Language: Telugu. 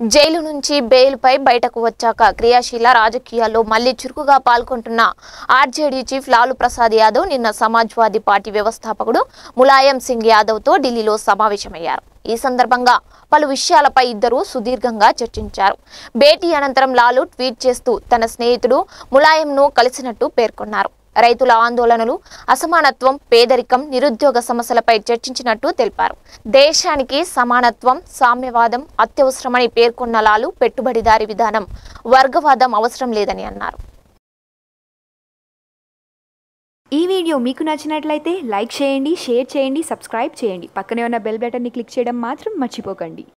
జైలు నుంచి బెయిల్పై బయటకు వచ్చాక క్రియాశీల రాజకీయాల్లో మళ్లీ చురుకుగా పాల్గొంటున్న ఆర్జేడీ చీఫ్ లాలూ ప్రసాద్ యాదవ్ నిన్న సమాజ్వాదీ పార్టీ వ్యవస్థాపకుడు ములాయం సింగ్ యాదవ్తో ఢిల్లీలో సమావేశమయ్యారు ఈ సందర్భంగా పలు విషయాలపై ఇద్దరు సుదీర్ఘంగా చర్చించారు భేటీ అనంతరం లాలూ ట్వీట్ చేస్తూ తన స్నేహితుడు ములాయంను కలిసినట్టు పేర్కొన్నారు రైతుల ఆందోళనలు అసమానత్వం పేదరికం నిరుద్యోగ సమస్యలపై చర్చించినట్టు తెలిపారు దేశానికి సమానత్వం సామ్యవాదం అత్యవసరమని పేర్కొన్న లాలు పెట్టుబడిదారి విధానం వర్గవాదం అవసరం లేదని అన్నారు ఈ వీడియో మీకు నచ్చినట్లయితే లైక్ చేయండి షేర్ చేయండి సబ్స్క్రైబ్ చేయండి పక్కనే ఉన్న బెల్ బటన్ని క్లిక్ చేయడం మాత్రం మర్చిపోకండి